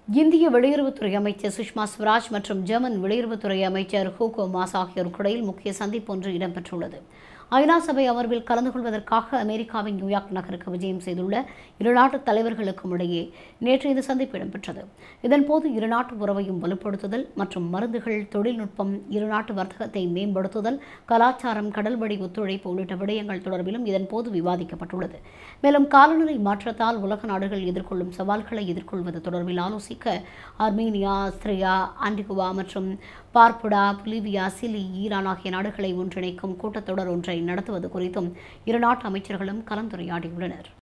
இந்திய வெளியுறவுத்துறை அமைச்சர் சுஷ்மா ஸ்வராஜ் மற்றும் ஜெர்மன் வெளியுறவுத்துறை அமைச்சர் ஹூகோ மாஸ் ஆகியோருக்கு இடையில் முக்கிய சந்திப்பு ஒன்று இடம்பெற்றுள்ளது ஐநா சபை அமர்வில் கலந்து கொள்வதற்காக அமெரிக்காவின் நியூயார்க் நகருக்கு விஜயம் செய்துள்ள இரு நாட்டு தலைவர்களுக்கும் இடையே நேற்று இந்த சந்திப்பு இடம்பெற்றது இதன்போது இரு நாட்டு உறவையும் வலுப்படுத்துதல் மற்றும் மருந்துகள் தொழில்நுட்பம் இரு நாட்டு வர்த்தகத்தை மேம்படுத்துதல் கலாச்சாரம் கடல்வழி ஒத்துழைப்பு உள்ளிட்ட விடயங்கள் தொடர்பிலும் இதன்போது விவாதிக்கப்பட்டுள்ளது மேலும் காலநிலை மாற்றத்தால் உலக நாடுகள் எதிர்கொள்ளும் சவால்களை எதிர்கொள்வது தொடர்பில் ஆலோசிக்க ஆர்மீனியா ஆஸ்திரியா ஆன்டிகுவா மற்றும் பார்புடா புலிவியா சிலி ஈரான் ஆகிய நாடுகளை ஒன்றிணைக்கும் கூட்டத்தொடர் ஒன்றை நடத்துவது குறித்தும் இரு நாட்டு அமைச்சர்களும் கலந்துரையாடியுள்ளனர்